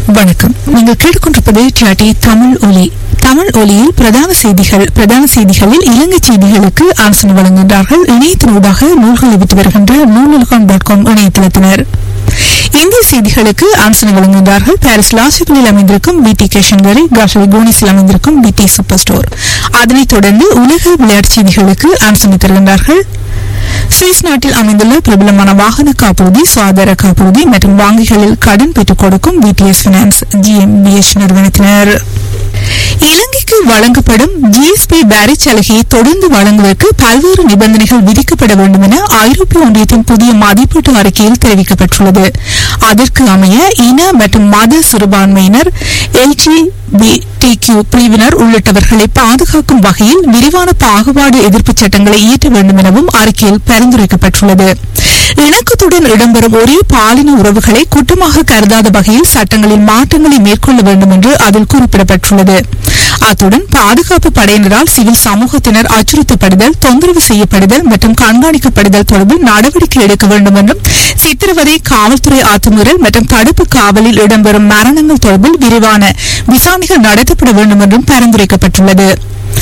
வணக்கம் நீங்கள் கேட்டுக்கொண்டிருப்பது டிஆர்டி தமிழ் ஒலி தமிழ் ஒலியில் பிரதான செய்திகள் பிரதான செய்திகளில் இலங்கை செய்திகளுக்கு ஆலோசனை வழங்குகின்றார்கள் இணையத்தினூடாக நூல்களை விட்டு வருகின்ற நூலுலகம் டாட் காம் இணையதளத்தினர் இந்திய செய்திகளுக்கு ஆலோசனை வழங்குகின்றார்கள் பாரிஸ் லாசிபுலில் அமைந்திருக்கும் பி டி கேஷன்கரி காஷவி கோனிஸில் அமைந்திருக்கும் பி டி சூப்பர் ஸ்டோர் அதனைத் தொடர்ந்து உலக விளையாட்டு செய்திகளுக்கு ஆலோசனை தருகின்றார்கள் சுவிஸ் நாட்டில் அமைந்துள்ள பிரபலமான வாகன காப்புறுதி சுகாதார காப்புறுதி மற்றும் வங்கிகளில் கடன் பெற்றுக் கொடுக்கும் பிடிஎஸ் பினான்ஸ் ஜிஎம்பிஎச் நிறுவனத்தினர் இலங்கைக்கு வழங்கப்படும் ஜிஎஸ்பி வரி சலுகையை தொடர்ந்து வழங்குவதற்கு பல்வேறு நிபந்தனைகள் விதிக்கப்பட வேண்டும் என ஐரோப்பிய ஒன்றியத்தின் புதிய மதிப்பீட்டு அறிக்கையில் தெரிவிக்கப்பட்டுள்ளது அதற்கு அமைய இன மற்றும் மத சிறுபான்மையினர் எல்ஜிபிடிகியூ பிரிவினர் உள்ளிட்டவர்களை பாதுகாக்கும் வகையில் விரிவான பாகுபாடு எதிர்ப்பு சட்டங்களை இயற்ற வேண்டும் எனவும் அறிக்கையில் பரிந்துரைக்கப்பட்டுள்ளது இணக்கத்துடன் இடம்பெறும் ஒரே பாலின உறவுகளை குற்றமாக கருதாத வகையில் சட்டங்களில் மாற்றங்களை மேற்கொள்ள வேண்டும் என்று அதில் குறிப்பிடப்பட்டுள்ளது அத்துடன் பாதுகாப்பு படையினரால் சிவில் சமூகத்தினர் அச்சுறுத்தப்படுதல் தொந்தரவு செய்யப்படுதல் மற்றும் கண்காணிக்கப்படுதல் தொடர்பில் நடவடிக்கை எடுக்க வேண்டும் என்றும் சித்திரவதை காவல்துறை அத்துமீறல் மற்றும் தடுப்பு காவலில் இடம்பெறும் மரணங்கள் தொடர்பில் விரிவான விசாரணைகள் நடத்தப்பட வேண்டும் என்றும் பரிந்துரைக்கப்பட்டுள்ளது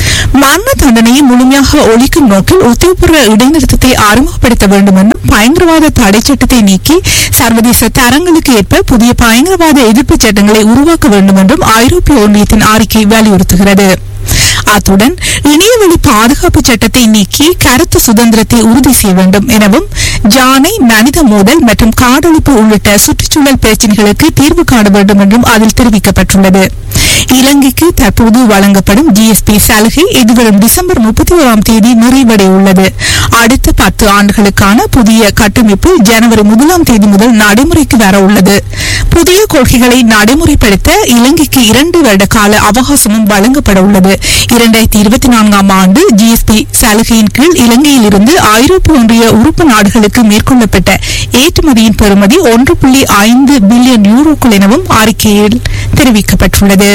மரண தண்டனையை முழுமையாக ஒழிக்கும் நோக்கில் உத்தியோகபூர்வ இடைநிறுத்தத்தை அறிமுகப்படுத்த வேண்டும் என்றும் பயங்கரவாத தடை சட்டத்தை நீக்கி சர்வதேச தரங்களுக்கு ஏற்ப புதிய பயங்கரவாத எதிர்ப்பு சட்டங்களை உருவாக்க வேண்டும் என்றும் ஐரோப்பிய ஒன்றியத்தின் அறிக்கை வலியுறுத்துகிறது அத்துடன் இணையவழி பாதுகாப்பு சட்டத்தை நீக்கி கருத்து சுதந்திரத்தை உறுதி செய்ய வேண்டும் எனவும் ஜானை மனித மோதல் மற்றும் காடழிப்பு உள்ளிட்ட சுற்றுச்சூழல் பிரச்சினைகளுக்கு தீர்வு காண வேண்டும் என்றும் அதில் தெரிவிக்கப்பட்டுள்ளது இலங்கைக்கு தற்போது வழங்கப்படும் ஜிஎஸ்பி சலுகை எதிர்வரும் டிசம்பர் முப்பத்தி ஓராம் தேதி நிறைவடைய உள்ளது அடுத்த பத்து ஆண்டுகளுக்கான புதிய கட்டமைப்பு ஜனவரி முதலாம் தேதி முதல் நடைமுறைக்கு வர உள்ளது புதிய கொள்கைகளை நடைமுறைப்படுத்த இலங்கைக்கு இரண்டு வருட கால அவகாசமும் வழங்கப்பட உள்ளது இரண்டாயிரத்தி இருபத்தி நான்காம் ஆண்டு ஜிஎஸ்பி சலுகையின் கீழ் இலங்கையில் இருந்து ஐரோப்பிய ஒன்றிய உறுப்பு நாடுகளுக்கு மேற்கொள்ளப்பட்ட ஏற்றுமதியின் பெறுமதி ஒன்று புள்ளி ஐந்து பில்லியன் யூரோக்கள் எனவும் அறிக்கையில் தெரிவிக்கப்பட்டுள்ளது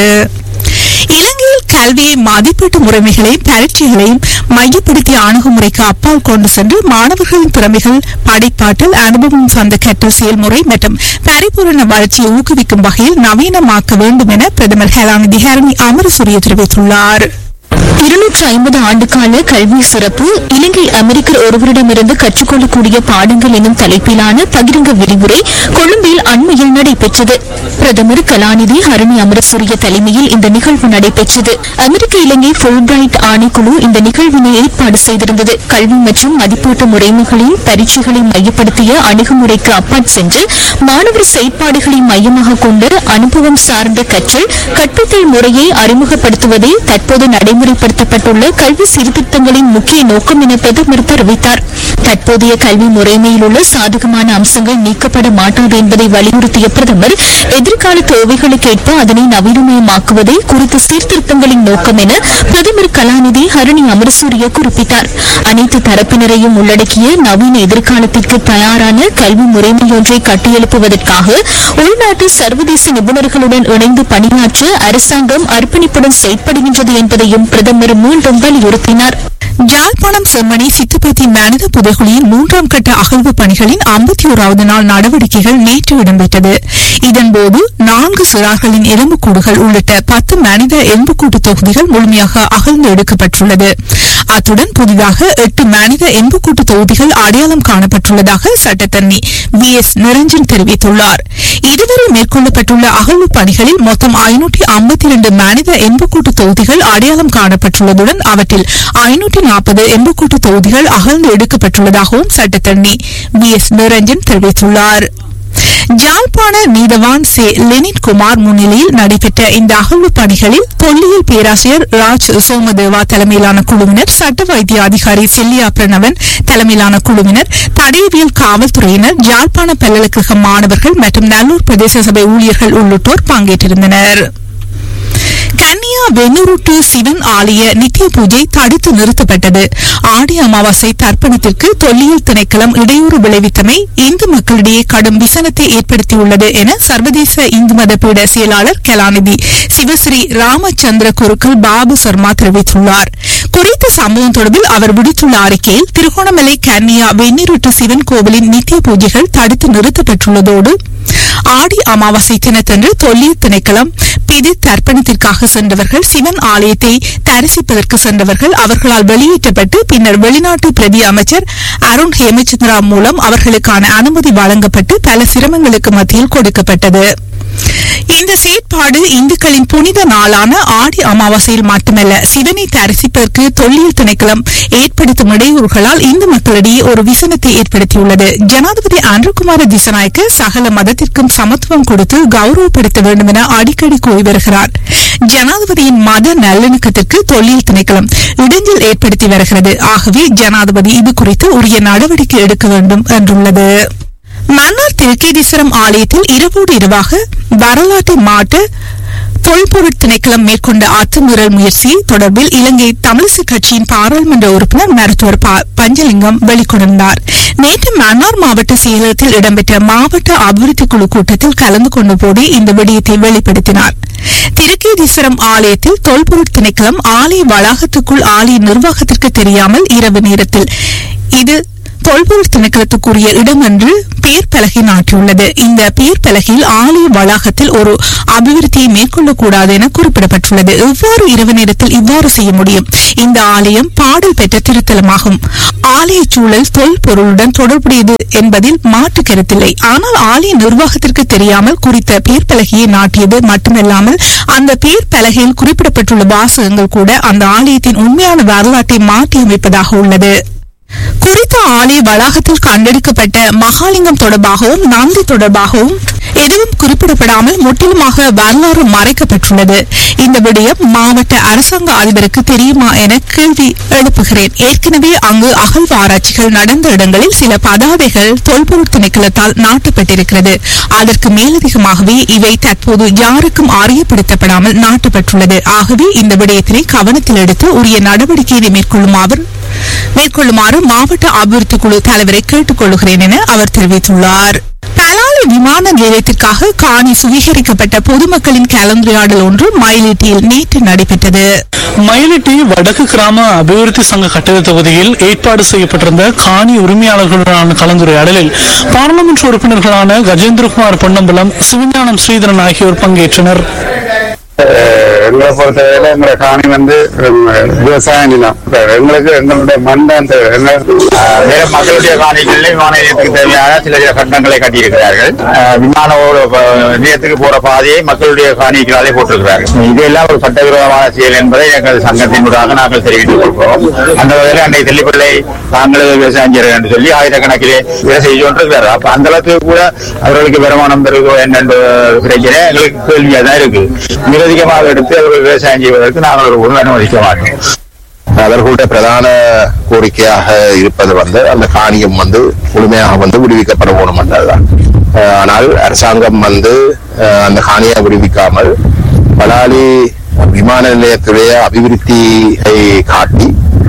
இலங்கையில் கல்வியை மதிப்பீட்டு முறைமைகளையும் பரீட்சைகளையும் மையப்படுத்திய அணுகுமுறைக்கு அப்பால் கொண்டு சென்று மாணவர்களின் திறமைகள் படைப்பாற்றல் அனுபவம் சார்ந்த கற்றல் செயல்முறை மற்றும் பரிபூரண வளர்ச்சியை ஊக்குவிக்கும் வகையில் நவீனமாக்க வேண்டும் என பிரதமர் கலாநிதி ஹரணி அமரசூரிய தெரிவித்துள்ளார் இருநூற்று ஐம்பது ஆண்டுகால கல்வி சிறப்பு இலங்கை அமெரிக்கர் ஒருவரிடமிருந்து கற்றுக்கொள்ளக்கூடிய பாடங்கள் எனும் தலைப்பிலான பகிரங்க விரிவுரை கொழும்பில் அண்மையில் நடைபெற்றது பிரதமர் கலாநிதி ஹரணி அமரசூரிய தலைமையில் இந்த நிகழ்வு நடைபெற்றது அமெரிக்க இலங்கை ஃபுல்பிரைட் ஆணைக்குழு இந்த நிகழ்வினை ஏற்பாடு செய்திருந்தது கல்வி மற்றும் மதிப்பீட்டு முறைமைகளின் பரீட்சைகளை மையப்படுத்திய அணுகுமுறைக்கு அப்பாற் சென்று மாணவர் செயற்பாடுகளை மையமாக கொண்டு அனுபவம் சார்ந்த கற்றல் கற்பித்தல் முறையை அறிமுகப்படுத்துவதே தற்போது நடைமுறைப்படுத்தப்பட்டுள்ள கல்வி சீர்திருத்தங்களின் முக்கிய நோக்கம் என பிரதமர் தெரிவித்தார் தற்போதைய கல்வி முறைமையில் உள்ள சாதகமான அம்சங்கள் நீக்கப்பட மாட்டாது என்பதை வலியுறுத்திய பிரதமர் எதிர்கால தேவைகளுக்கு ஏற்ப அதனை நவீனமயமாக்குவதே குறித்த சீர்திருத்தங்களின் நோக்கம் என பிரதமர் கலாநிதி ஹரணி அமரசூரிய குறிப்பிட்டார் அனைத்து தரப்பினரையும் உள்ளடக்கிய நவீன எதிர்காலத்திற்கு தயாரான கல்வி முறைமையொன்றை கட்டியெழுப்புவதற்காக உள்நாட்டு சர்வதேச நிபுணர்களுடன் இணைந்து பணியாற்ற அரசாங்கம் அர்ப்பணிப்புடன் செயற்படுகின்றது என்பதையும் பிரதமர் மீண்டும் வலியுறுத்தினார் யாழ்ப்பாணம் செம்மணி சித்துப்பத்தி மனித புதைகுழியின் மூன்றாம் கட்ட அகழ்வு பணிகளின் ஐம்பத்தி ஓராவது நாள் நடவடிக்கைகள் நேற்று இடம்பெற்றது இதன்போது நான்கு சிறார்களின் எலும்புக்கூடுகள் உள்ளிட்ட பத்து மனித எலும்புக்கூட்டு தொகுதிகள் முழுமையாக அகழ்ந்து எடுக்கப்பட்டுள்ளது அத்துடன் புதிதாக எட்டு மனித எலும்புக்கூட்டு தொகுதிகள் அடையாளம் காணப்பட்டுள்ளதாக சட்டத்தரணி வி எஸ் நிரஞ்சன் தெரிவித்துள்ளார் இதுவரை மேற்கொள்ளப்பட்டுள்ள அகழ்வு பணிகளில் மொத்தம் ஐநூற்றி ஐம்பத்தி இரண்டு மனித எலும்புக்கூட்டு தொகுதிகள் அடையாளம் காணப்பட்டுள்ளதுடன் அவற்றில் ஐநூற்றி நாற்பது எலும்புக்கூட்டு தொகுதிகள் அகழ்ந்து எடுக்கப்பட்டுள்ளதாகவும் சட்டத்தரணி வி எஸ் நிரஞ்சன் தெரிவித்துள்ளார் ஜாழ்ப்பாண நீதவான் சே லெனின் குமார் முன்னிலையில் நடைபெற்ற இந்த அகழ்வு பணிகளில் தொல்லியல் பேராசிரியர் ராஜ் சோமதேவா தலைமையிலான குழுவினர் சட்ட வைத்திய அதிகாரி செல்லியா பிரணவன் தலைமையிலான குழுவினர் தடயவியல் காவல்துறையினர் ஜாழ்ப்பாண பல்கலைக்கழக மாணவர்கள் மற்றும் நல்லூர் பிரதேச சபை ஊழியர்கள் உள்ளிட்டோர் பங்கேற்றிருந்தனர் கன்னியா வெண்ணூருட்டு சிவன் ஆலய நித்திய பூஜை தடுத்து நிறுத்தப்பட்டது ஆடி அமாவாசை தர்ப்பணத்திற்கு தொல்லியல் திணைக்களம் இடையூறு விளைவித்தமை இந்து மக்களிடையே கடும் விசனத்தை ஏற்படுத்தியுள்ளது என சர்வதேச இந்து மத பீட செயலாளர் கலாநிதி சிவஸ்ரீ ராமச்சந்திர குருக்கள் பாபு சர்மா தெரிவித்துள்ளார் குறித்த சம்பவம் தொடர்பில் அவர் விடுத்துள்ள அறிக்கையில் திருகோணமலை கன்னியா வெந்நீருட்டு சிவன் கோவிலின் நித்திய பூஜைகள் தடுத்து நிறுத்தப்பட்டுள்ளதோடு ஆடி அமாவாசை தினத்தன்று தொல்லியல் திணைக்களம் பிதி தர்ப்பணத்திற்காக சென்றவர்கள் சிவன் ஆலயத்தை தரிசிப்பதற்கு சென்றவர்கள் அவர்களால் வெளியேற்றப்பட்டு பின்னர் வெளிநாட்டு பிரதி அமைச்சர் அருண் ஹேமச்சந்திரா மூலம் அவர்களுக்கான அனுமதி வழங்கப்பட்டு பல சிரமங்களுக்கு மத்தியில் கொடுக்கப்பட்டது இந்த செயற்பாடு இந்துக்களின் புனித நாளான ஆடி அமாவாசையில் மட்டுமல்ல சிவனை தரிசிப்பதற்கு தொல்லியல் திணைக்களம் ஏற்படுத்தும் இடையூறுகளால் இந்து மக்களிடையே ஒரு விசனத்தை ஏற்படுத்தியுள்ளது ஜனாதிபதி அன்ருகுமார திசநாயக்க சகல மதத்திற்கும் சமத்துவம் கொடுத்து கௌரவப்படுத்த வேண்டும் என அடிக்கடி கூறி வருகிறார் ஜனாதிபதியின் மத நல்லிணக்கத்திற்கு தொல்லியல் திணைக்களம் இடைஞ்சல் ஏற்படுத்தி வருகிறது ஆகவே ஜனாதிபதி இது குறித்து உரிய நடவடிக்கை எடுக்க வேண்டும் என்றுள்ளது மன்னார் திருக்கேதீஸ்வரம் ஆலயத்தில் இரவோடு இரவாக வரலாற்றை மாற்ற தொல்பொருட் திணைக்களம் மேற்கொண்ட அத்துமீறல் முயற்சி தொடர்பில் இலங்கை தமிழிசை கட்சியின் பாராளுமன்ற உறுப்பினர் மருத்துவர் ப- பஞ்சலிங்கம் வெளிக்கொணர்ந்தார் நேற்று மன்னார் மாவட்ட செயலகத்தில் இடம்பெற்ற மாவட்ட அபிவிருத்தி குழு கூட்டத்தில் கலந்து கொண்ட போதே இந்த விடயத்தை வெளிப்படுத்தினார் திருக்கேதீஸ்வரம் ஆலயத்தில் தொல்பொருட் திணைக்களம் ஆலய வளாகத்துக்குள் ஆலய நிர்வாகத்திற்கு தெரியாமல் இரவு நேரத்தில் இது தொல்பொருள் திணைக்களத்துக்குரிய இடம் என்று பெயர் பலகை நாட்டியுள்ளது இந்த பெயர் பலகையில் ஆலய வளாகத்தில் ஒரு அபிவிருத்தியை மேற்கொள்ளக்கூடாது என குறிப்பிடப்பட்டுள்ளது எவ்வாறு இரவு நேரத்தில் இவ்வாறு செய்ய முடியும் இந்த ஆலயம் பாடல் பெற்ற திருத்தலமாகும் ஆலய சூழல் தொல்பொருளுடன் தொடர்புடையது என்பதில் மாற்று கருத்தில்லை ஆனால் ஆலய நிர்வாகத்திற்கு தெரியாமல் குறித்த பெயர் பலகையை நாட்டியது மட்டுமல்லாமல் அந்த பெயர் பலகையில் குறிப்பிடப்பட்டுள்ள வாசகங்கள் கூட அந்த ஆலயத்தின் உண்மையான வரலாற்றை மாற்றி அமைப்பதாக உள்ளது குறித்த ஆலய வளாகத்தில் கண்டெடுக்கப்பட்ட மகாலிங்கம் தொடர்பாகவும் நந்தி தொடர்பாகவும் எதுவும் குறிப்பிடப்படாமல் முற்றிலுமாக வரலாறு மறைக்கப்பட்டுள்ளது இந்த விடயம் மாவட்ட அரசாங்க அதிபருக்கு தெரியுமா என கேள்வி எழுப்புகிறேன் ஏற்கனவே அங்கு அகழ்வாராய்ச்சிகள் நடந்த இடங்களில் சில பதாதைகள் தொல்பொருள் திணைக்களத்தால் நாட்டப்பட்டிருக்கிறது அதற்கு மேலதிகமாகவே இவை தற்போது யாருக்கும் அறியப்படுத்தப்படாமல் நாட்டப்பட்டுள்ளது ஆகவே இந்த விடயத்தினை கவனத்தில் எடுத்து உரிய நடவடிக்கையை மேற்கொள்ளுமாறு மேற்கொள்ளுமாறு மாவட்ட அபிவிருத்தி குழு தலைவரை கேட்டுக் கொள்கிறேன் என அவர் தெரிவித்துள்ளார் பலாலி விமான நிலையத்திற்காக காணி சுவீகரிக்கப்பட்ட பொதுமக்களின் கலந்துரையாடல் ஒன்று மயிலிட்டியில் நேற்று நடைபெற்றது மயிலிட்டி வடக்கு கிராம அபிவிருத்தி சங்க கட்டிட தொகுதியில் ஏற்பாடு செய்யப்பட்டிருந்த காணி உரிமையாளர்களுடனான கலந்துரையாடலில் பாராளுமன்ற உறுப்பினர்களான கஜேந்திரகுமார் பொன்னம்பலம் சிவஞானம் ஸ்ரீதரன் ஆகியோர் பங்கேற்றனர் அஹ் எங்களை பொறுத்தவரையில எங்களை காணி வந்து உம், விவசாய நிலம் இப்ப எங்களுக்கு எங்களுடைய மண் அந்த எங்க- அஹ், வேற மக்களுடைய காணிகளில் விமான நிலையத்துக்கு தேவையான சில சில கட்டணங்களை கட்டியிருக்கிறார்கள் அஹ், விமான ஓட- ப- நிலையத்துக்கு போற பாதையை மக்களுடைய காணிகளாலே போட்டிருக்கிறார்கள் இதெல்லாம் ஒரு சட்டவிரோதமான செயல் என்பதை எங்கள் சங்கத்தினூடாக நாங்கள் தெரிவித்துக் கொள்கிறோம் அந்த வகையில் அன்றைய தெல்லிப்பிள்ளை தாங்களது விவசாயம் செய்கிறார் என்று சொல்லி ஆயிரக்கணக்கிலே வேலை செய்து கொண்டிருக்கிறார் அப்ப அந்த அளவுக்கு கூட அவர்களுக்கு வருமானம் பெருகும் என்னென்ற பிரச்சனை எங்களுக்கு கேள்வியா தான் இருக்கு நிரதிகமாக எடுத்து அவர்கள் விவசாயம் செய்வதற்கு நாங்கள் ஒரு ஒழுங்கு அனுமதிக்க மாட்டோம் அவர்களுடைய பிரதான கோரிக்கையாக இருப்பது வந்து அந்த காணியம் வந்து முழுமையாக வந்து விடுவிக்கப்பட வேணும் என்றதுதான் அஹ் ஆனால் அரசாங்கம் வந்து அஹ் அந்த காணியை விடுவிக்காமல் பலாலி விமான நிலையத்துடைய அபிவிருத்தியை காட்டி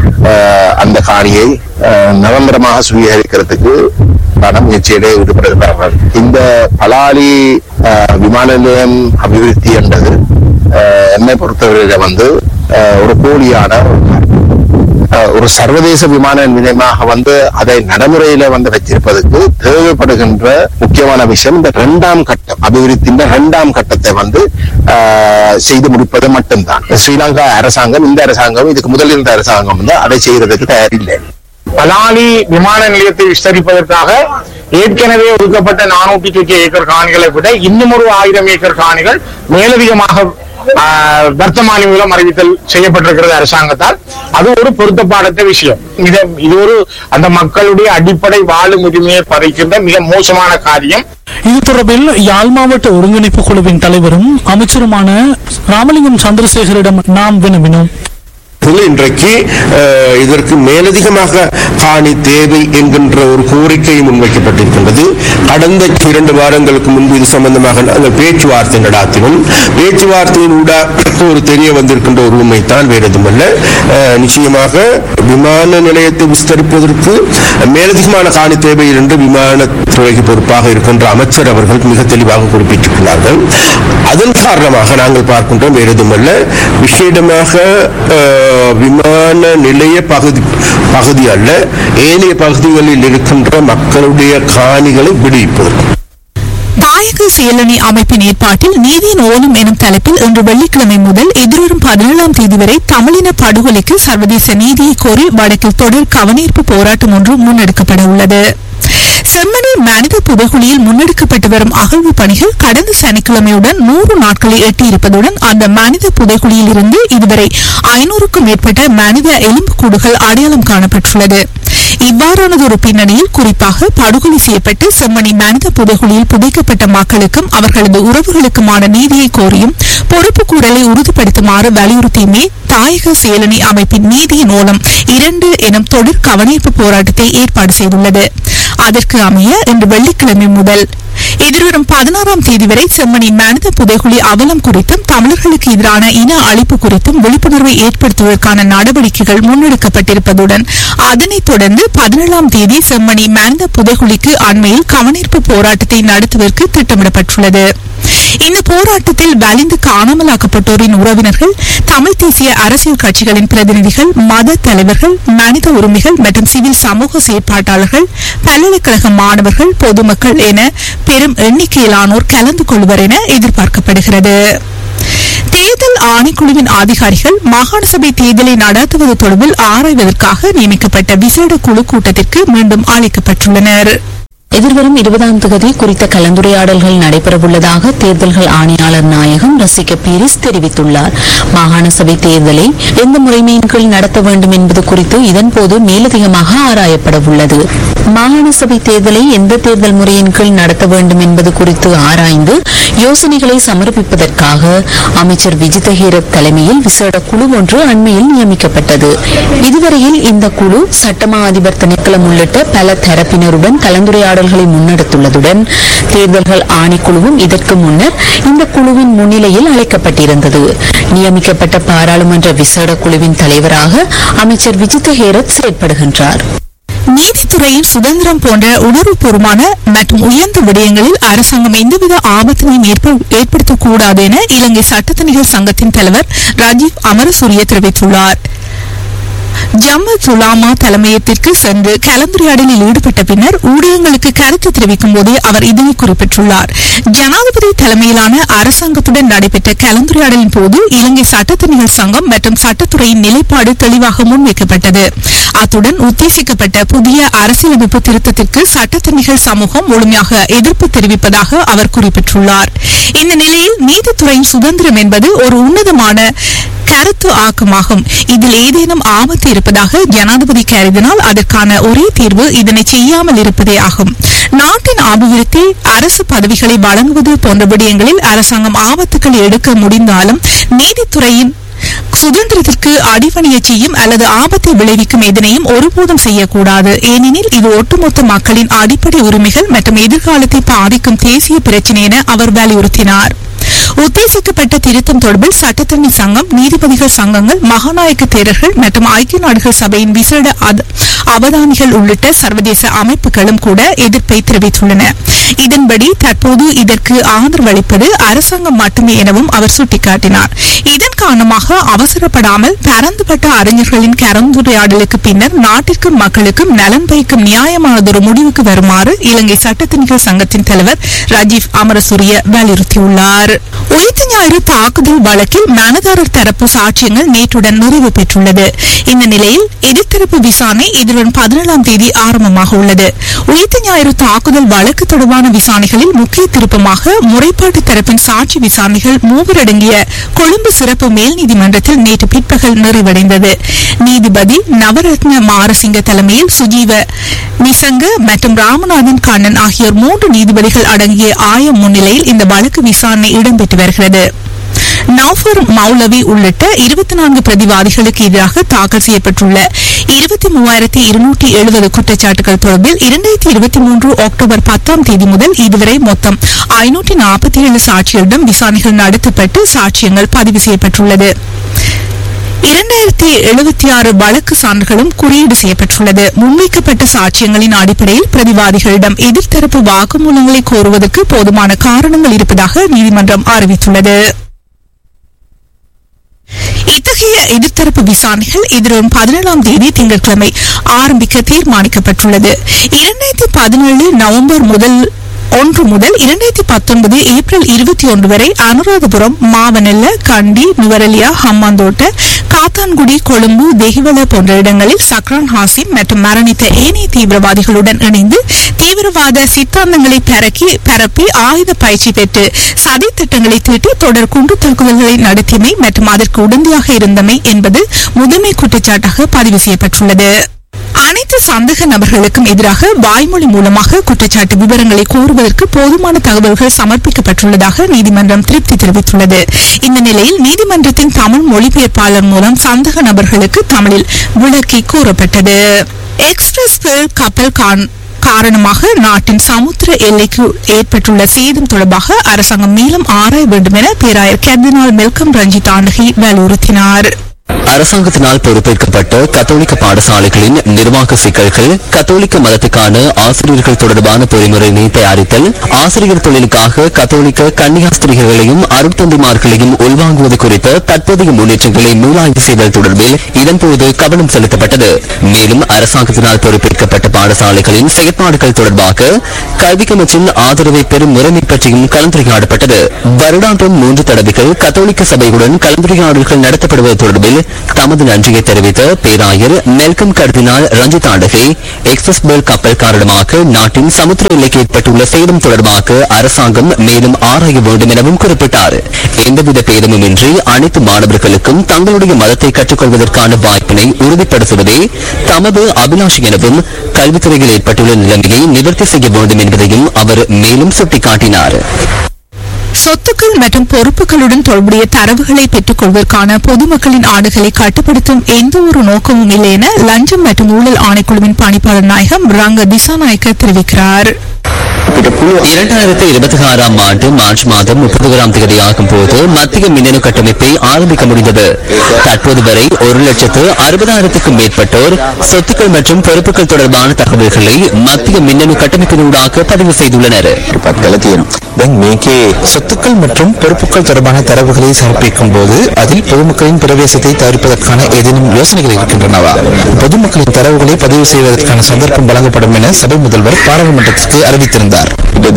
அஹ் அந்த காணியை அஹ் நிரந்தரமாக சுவீகரிக்கிறதுக்கு பண முயற்சியிலே ஈடுபடுகிறார்கள் இந்த பலாலி அஹ், விமான நிலையம் அபிவிருத்தி என்றது அஹ், என்னை பொறுத்தவரையில வந்து அஹ், ஒரு போலியான ஒரு அஹ், ஒரு சர்வதேச விமான நிலையமாக வந்து அதை நடைமுறையில வந்து வச்சிருப்பதற்கு தேவைப்படுகின்ற முக்கியமான விஷயம் இந்த இரண்டாம் கட்டம் அபிவிருத்தியின் இரண்டாம் கட்டத்தை வந்து அஹ், செய்து முடிப்பது மட்டும்தான் ஸ்ரீலங்கா அரசாங்கம் இந்த அரசாங்கம் இதுக்கு முதல் இருந்த அரசாங்கம் வந்து அதை செய்யறதுக்கு தயாரில்லை பலாலி விமான நிலையத்தை விஸ்தரிப்பதற்காக ஏற்கனவே ஒதுக்கப்பட்ட நானூற்றி சொச்ச ஏக்கர் காணிகளை விட இன்னும் ஒரு ஆயிரம் ஏக்கர் காணிகள் மேலதிகமாக ஆஹ், வர்த்தமானி மூலம் அறிவித்தல் செய்யப்பட்டிருக்கிறது அரசாங்கத்தால் அது ஒரு பொருத்தப்பாடத்த விஷயம் இது இது ஒரு அந்த மக்களுடைய அடிப்படை வாழும் உரிமையை பறிக்கின்ற மிக மோசமான காரியம் இது தொடர்பில் யாழ் மாவட்ட ஒருங்கிணைப்பு குழுவின் தலைவரும் அமைச்சருமான ராமலிங்கம் சந்திரசேகரிடம் நாம் வினவினோம் இதில் இன்றைக்கு அஹ், இதற்கு மேலதிகமாக காணி தேவை என்கின்ற ஒரு கோரிக்கை முன்வைக்கப்பட்டிருக்கின்றது கடந்த இரண்டு வாரங்களுக்கு முன்பு இது சம்பந்தமாக நாங்கள் பேச்சுவார்த்தை நடாத்தினோம் பேச்சுவார்த்தையின் ஊடாக ஒரு தெரிய வந்திருக்கின்ற ஒரு உண்மைத்தான் வேறு எதுவுமல்ல அஹ், நிச்சயமாக விமான நிலையத்தை விஸ்தரிப்பதற்கு மேலதிகமான காணி தேவை என்று விமானத்துறைக்கு பொறுப்பாக இருக்கின்ற அமைச்சர் அவர்கள் மிக தெளிவாக குறிப்பிட்டிருக்கிறார்கள் அதன் காரணமாக நாங்கள் பார்க்கின்றோம் வேறு எதுவுமல்ல விசேடமாக அஹ், விமான நிலைய பகுதி பகுதி அல்ல ஏனைய பகுதிகளில் இருக்கின்ற மக்களுடைய காணிகளை விடுவிப்பதற்கு தாயக செயலணி அமைப்பின் ஏற்பாட்டில் நீதியின் ஓலம் எனும் தலைப்பில் இன்று வெள்ளிக்கிழமை முதல் எதிர்வரும் பதினேழாம் தேதி வரை தமிழின படுகொலைக்கு சர்வதேச நீதியை கோரி வடக்கில் தொடர் கவனீர்ப்பு போராட்டம் ஒன்று முன்னெடுக்கப்பட உள்ளது செம்மணி மனித புதைகுழியில் முன்னெடுக்கப்பட்டு வரும் அகழ்வு பணிகள் கடந்த சனிக்கிழமையுடன் நூறு நாட்களை எட்டியிருப்பதுடன் அந்த மனித புதைகுழியில் இருந்து இதுவரை ஐநூறுக்கும் மேற்பட்ட மனித எலும்புக்கூடுகள் அடையாளம் காணப்பட்டுள்ளது இவ்வாறானதொரு பின்னணியில் குறிப்பாக படுகொலை செய்யப்பட்டு செம்மணி மனித புதைகுழியில் புதைக்கப்பட்ட மக்களுக்கும் அவர்களது உறவுகளுக்குமான நீதியை கோரியும் பொறுப்பு கூறலை உறுதிப்படுத்துமாறு வலியுறுத்தியுமே தாயக செயலணி அமைப்பின் நீதியின் மூலம் இரண்டு எனும் தொடர் கவனிப்பு போராட்டத்தை ஏற்பாடு செய்துள்ளது அதற்கு அமைய இன்று வெள்ளிக்கிழமை முதல் எதிர்வரும் பதினாறாம் தேதி வரை செம்மணி மனித புதைகுழி அவலம் குறித்தும் தமிழர்களுக்கு எதிரான இன அழிப்பு குறித்தும் விழிப்புணர்வை ஏற்படுத்துவதற்கான நடவடிக்கைகள் முன்னெடுக்கப்பட்டிருப்பதுடன் அதனைத் தொடர்ந்து பதினேழாம் தேதி செம்மணி மனித புதைகுழிக்கு அண்மையில் கவனிப்பு போராட்டத்தை நடத்துவதற்கு திட்டமிடப்பட்டுள்ளது இந்த போராட்டத்தில் வலிந்து காணாமலாக்கப்பட்டோரின் உறவினர்கள் தமிழ் தேசிய அரசியல் கட்சிகளின் பிரதிநிதிகள் மத தலைவர்கள் மனித உரிமைகள் மற்றும் சிவில் சமூக செயற்பாட்டாளர்கள் பல்கலைக்கழக மாணவர்கள் பொதுமக்கள் என பெரும் எண்ணிக்கையிலானோர் கலந்து கொள்வர் என எதிர்பார்க்கப்படுகிறது தேர்தல் ஆணைக்குழுவின் அதிகாரிகள் மாகாண சபை தேர்தலை நடத்துவது தொடர்பில் ஆராய்வதற்காக நியமிக்கப்பட்ட விசேட குழு கூட்டத்திற்கு மீண்டும் அழைக்கப்பட்டுள்ளனர் எதிர்வரும் இருபதாம் தேதி குறித்த கலந்துரையாடல்கள் நடைபெறவுள்ளதாக தேர்தல்கள் ஆணையாளர் நாயகம் ரசிக பீரிஸ் தெரிவித்துள்ளார் மாகாண சபை தேர்தலை எந்த முறைமையின் கீழ் நடத்த வேண்டும் என்பது குறித்து இதன்போது மேலதிகமாக ஆராயப்பட உள்ளது மாகாண சபை தேர்தலை எந்த தேர்தல் முறையின் கீழ் நடத்த வேண்டும் என்பது குறித்து ஆராய்ந்து யோசனைகளை சமர்ப்பிப்பதற்காக அமைச்சர் விஜித ஹீரத் தலைமையில் விசேட குழு ஒன்று அண்மையில் நியமிக்கப்பட்டது இதுவரையில் இந்த குழு சட்டமா அதிபர் திணைக்களம் உள்ளிட்ட பல தரப்பினருடன் கலந்துரையாடல்களை முன்னெடுத்துள்ளதுடன் தேர்தல்கள் ஆணைக்குழுவும் இதற்கு முன்னர் இந்த குழுவின் முன்னிலையில் அழைக்கப்பட்டிருந்தது நியமிக்கப்பட்ட பாராளுமன்ற விசேட குழுவின் தலைவராக அமைச்சர் விஜித ஹேரத் செயற்படுகின்றார் நீதித்துறையின் சுதந்திரம் போன்ற உணர்வுபூர்வமான மற்றும் உயர்ந்த விடயங்களில் அரசாங்கம் எந்தவித ஆபத்தினையும் ஏற்ப- ஏற்படுத்தக்கூடாது என இலங்கை சட்டத்தணிகள் சங்கத்தின் தலைவர் ராஜீவ் அமரசூரிய தெரிவித்துள்ளார் ஜம்மு சுலாமா தலைமையகத்திற்கு சென்று கலந்துரையாடலில் ஈடுபட்ட பின்னர் ஊடகங்களுக்கு கருத்து தெரிவிக்கும் போதே அவர் இதனை குறிப்பிட்டுள்ளார் ஜனாதிபதி தலைமையிலான அரசாங்கத்துடன் நடைபெற்ற கலந்துரையாடலின் போது இலங்கை சட்டத்தணிகள் சங்கம் மற்றும் சட்டத்துறையின் நிலைப்பாடு தெளிவாக முன்வைக்கப்பட்டது அத்துடன் உத்தேசிக்கப்பட்ட புதிய அரசியலமைப்பு திருத்தத்திற்கு சட்டத்தணிகள் சமூகம் முழுமையாக எதிர்ப்பு தெரிவிப்பதாக அவர் குறிப்பிட்டுள்ளார் இந்த நிலையில் நீதித்துறையின் சுதந்திரம் என்பது ஒரு உன்னதமான கருத்து ஆக்கமாகும் இதில் ஏதேனும் ஆபத்து இருப்பதாக ஜனாதிபதி கருதினால் அதற்கான ஒரே தீர்வு இதனை செய்யாமல் இருப்பதே ஆகும் நாட்டின் அபிவிருத்தி அரசு பதவிகளை வழங்குவது போன்ற விடயங்களில் அரசாங்கம் ஆபத்துக்கள் எடுக்க முடிந்தாலும் நீதித்துறையின் சுதந்திரத்திற்கு அடிபணிய செய்யும் அல்லது ஆபத்தை விளைவிக்கும் எதனையும் ஒருபோதும் செய்யக்கூடாது ஏனெனில் இது ஒட்டுமொத்த மக்களின் அடிப்படை உரிமைகள் மற்றும் எதிர்காலத்தை பாதிக்கும் தேசிய பிரச்சினை என அவர் வலியுறுத்தினார் உத்தேசிக்கப்பட்ட திருத்தம் தொடர்பில் சட்டத்தரணி சங்கம் நீதிபதிகள் சங்கங்கள் மகாநாயக்க தேரர்கள் மற்றும் ஐக்கிய நாடுகள் சபையின் விசேட அத- அவதானிகள் உள்ளிட்ட சர்வதேச அமைப்புகளும் கூட எதிர்ப்பை தெரிவித்துள்ளன இதன்படி தற்போது இதற்கு ஆதரவளிப்பது அரசாங்கம் மட்டுமே எனவும் அவர் சுட்டிக்காட்டினார் இதன் காரணமாக அவசரப்படாமல் பரந்துபட்ட அறிஞர்களின் கலந்துரையாடலுக்கு பின்னர் நாட்டிற்கும் மக்களுக்கும் நலன் பயக்கும் நியாயமானதொரு முடிவுக்கு வருமாறு இலங்கை சட்டத்தணிகள் சங்கத்தின் தலைவர் ராஜீவ் அமரசூரிய வலியுறுத்தியுள்ளார் உயிர்த்த ஞாயிறு தாக்குதல் வழக்கில் மனதாரர் தரப்பு சாட்சியங்கள் நேற்றுடன் நிறைவு பெற்றுள்ளது இந்த நிலையில் எதிர்த்தரப்பு விசாரணை எதிர்வரும் பதினேழாம் தேதி ஆரம்பமாக உள்ளது உயிர்த்த ஞாயிறு தாக்குதல் வழக்கு தொடர்பான விசாரணைகளில் முக்கிய திருப்பமாக முறைப்பாட்டு தரப்பின் சாட்சி விசாரணைகள் மூவர் அடங்கிய கொழும்பு சிறப்பு மேல் நீதிமன்றத்தில் நேற்று பிற்பகல் நிறைவடைந்தது நீதிபதி நவரத்ன மாரசிங்க தலைமையில் சுஜீவ நிசங்க மற்றும் ராமநாதன் கண்ணன் ஆகியோர் மூன்று நீதிபதிகள் அடங்கிய ஆயம் முன்னிலையில் இந்த வழக்கு விசாரணை இடம்பெற்று வருகிறது நௌஃபர் மௌலவி உள்ளிட்ட இருபத்தி நான்கு பிரதிவாதிகளுக்கு எதிராக தாக்கல் செய்யப்பட்டுள்ள இருபத்தி மூவாயிரத்தி இருநூற்றி எழுபது குற்றச்சாட்டுகள் தொடர்பில் இரண்டாயிரத்தி இருபத்தி மூன்று அக்டோபர் பத்தாம் தேதி முதல் இதுவரை மொத்தம் ஐநூற்றி நாற்பத்தி ஏழு சாட்சிகளிடம் விசாரணைகள் நடத்தப்பட்டு சாட்சியங்கள் பதிவு செய்யப்பட்டுள்ளது இரண்டாயிரத்தி எழுபத்தி ஆறு வழக்கு சான்றுகளும் குறியீடு செய்யப்பட்டுள்ளது முன்வைக்கப்பட்ட சாட்சியங்களின் அடிப்படையில் பிரதிவாதிகளிடம் எதிர்த்தரப்பு வாக்குமூலங்களை கோருவதற்கு போதுமான காரணங்கள் இருப்பதாக நீதிமன்றம் அறிவித்துள்ளது இத்தகைய எதிர்த்தரப்பு விசாரணைகள் எதிர்வரும் பதினேழாம் தேதி திங்கட்கிழமை ஆரம்பிக்க தீர்மானிக்கப்பட்டுள்ளது இரண்டாயிரத்தி பதினேழு நவம்பர் முதல் ஒன்று முதல் இரண்டாயிரத்தி பத்தொன்பது ஏப்ரல் இருபத்தி ஒன்று வரை அனுராதபுரம் மாவனல்ல கண்டி நுவரெலியா ஹம்மாந்தோட்ட காத்தான்குடி கொழும்பு தெஹிவல போன்ற இடங்களில் சக்ரான் ஹாசிம் மற்றும் மரணித்த ஏனைய தீவிரவாதிகளுடன் இணைந்து தீவிரவாத சித்தாந்தங்களை பரக்கி பரப்பி ஆயுத பயிற்சி பெற்று சதி திட்டங்களை தீட்டி தொடர் குண்டு தாக்குதல்களை நடத்தியமை மற்றும் அதற்கு உடந்தையாக இருந்தமை என்பது முதன்மை குற்றச்சாட்டாக பதிவு செய்யப்பட்டுள்ளது அனைத்து சந்தேக நபர்களுக்கும் எதிராக வாய்மொழி மூலமாக குற்றச்சாட்டு விவரங்களை கோருவதற்கு போதுமான தகவல்கள் சமர்ப்பிக்கப்பட்டுள்ளதாக நீதிமன்றம் திருப்தி தெரிவித்துள்ளது இந்த நிலையில் நீதிமன்றத்தின் தமிழ் மொழிபெயர்ப்பாளர் மூலம் சந்தேக நபர்களுக்கு தமிழில் விளக்கி கூறப்பட்டது எக்ஸ்பிரஸ் பேர்ல் கப்பல் கான் காரணமாக நாட்டின் சமுத்திர எல்லைக்கு ஏற்பட்டுள்ள சேதம் தொடர்பாக அரசாங்கம் மேலும் ஆராய வேண்டும் என பேராயர் கர்தினால் மெல்கம் ரஞ்சித் ஆண்டகி வலியுறுத்தினார் அரசாங்கத்தினால் பொறுப்பேற்கப்பட்ட கத்தோலிக்க பாடசாலைகளின் நிர்வாக சிக்கல்கள் கத்தோலிக்க மதத்துக்கான ஆசிரியர்கள் தொடர்பான பொறிமுறையினை தயாரித்தல் ஆசிரியர் தொழிலுக்காக கத்தோலிக்க கன்னியாஸ்திரிகர்களையும் அருட்தந்தைமார்களையும் உள்வாங்குவது குறித்த தற்போதைய முன்னேற்றங்களை மீளாய்வு செய்தல் தொடர்பில் இதன்போது கவனம் செலுத்தப்பட்டது மேலும் அரசாங்கத்தினால் பொறுப்பேற்கப்பட்ட பாடசாலைகளின் செயற்பாடுகள் தொடர்பாக கல்வி கமிச்சின் ஆதரவை பெறும் முறைமை பற்றியும் கலந்துரையாடப்பட்டது வருடாந்தம் மூன்று தடவைகள் கத்தோலிக்க சபையுடன் கலந்துரையாடல்கள் நடத்தப்படுவது தொடர்பில் தமது நன்றியை தெரிவித்த பேராயர் மெல்கம் கர்தினால் ரஞ்சித் ஆண்டகே எக்ஸ்பிரஸ் பேர்ல் கப்பல் காரணமாக நாட்டின் சமுத்திர எல்லைக்கு ஏற்பட்டுள்ள சேதம் தொடர்பாக அரசாங்கம் மேலும் ஆராய வேண்டும் எனவும் குறிப்பிட்டார் எந்தவித பேதமுமின்றி அனைத்து மாணவர்களுக்கும் தங்களுடைய மதத்தை கற்றுக்கொள்வதற்கான வாய்ப்பினை உறுதிப்படுத்துவதே தமது அபிலாஷை எனவும் கல்வித்துறையில் ஏற்பட்டுள்ள நிலைமையை நிவர்த்தி செய்ய வேண்டும் என்பதையும் அவர் மேலும் சுட்டிக்காட்டினார் சொத்துக்கள் மற்றும் பொறுப்புகளுடன் தொடர்புடைய தரவுகளை பெற்றுக் கொள்வதற்கான பொதுமக்களின் ஆடுகளை கட்டுப்படுத்தும் எந்த ஒரு நோக்கமும் இல்லை என லஞ்சம் மற்றும் ஊழல் ஆணைக்குழுவின் பணிப்பாளர் நாயகம் ரங்க திசாநாயக்க தெரிவிக்கிறார் இரண்டாயிரத்தி இருபத்தி ஆறாம் ஆண்டு மார்ச் மாதம் முப்பதாம் தேதி ஆகும் போது மத்திய மின்னணு கட்டமைப்பை ஆரம்பிக்க முடிந்தது தற்போது வரை ஒரு லட்சத்து அறுபதாயிரத்துக்கும் மேற்பட்டோர் சொத்துக்கள் மற்றும் பொறுப்புகள் தொடர்பான தகவல்களை மத்திய மின்னணு கட்டமைப்பினூடாக பதிவு செய்துள்ளனர் சொத்துக்கள் மற்றும் பொறுப்புகள் தொடர்பான தரவுகளை சமர்ப்பிக்கும் போது அதில் பொதுமக்களின் பிரவேசத்தை தவிர்ப்பதற்கான ஏதேனும் யோசனைகள் இருக்கின்றனவா பொதுமக்களின் தரவுகளை பதிவு செய்வதற்கான சந்தர்ப்பம் வழங்கப்படும் என சபை முதல்வர் பாராளுமன்றத்திற்கு அறிவித்திருந்தார்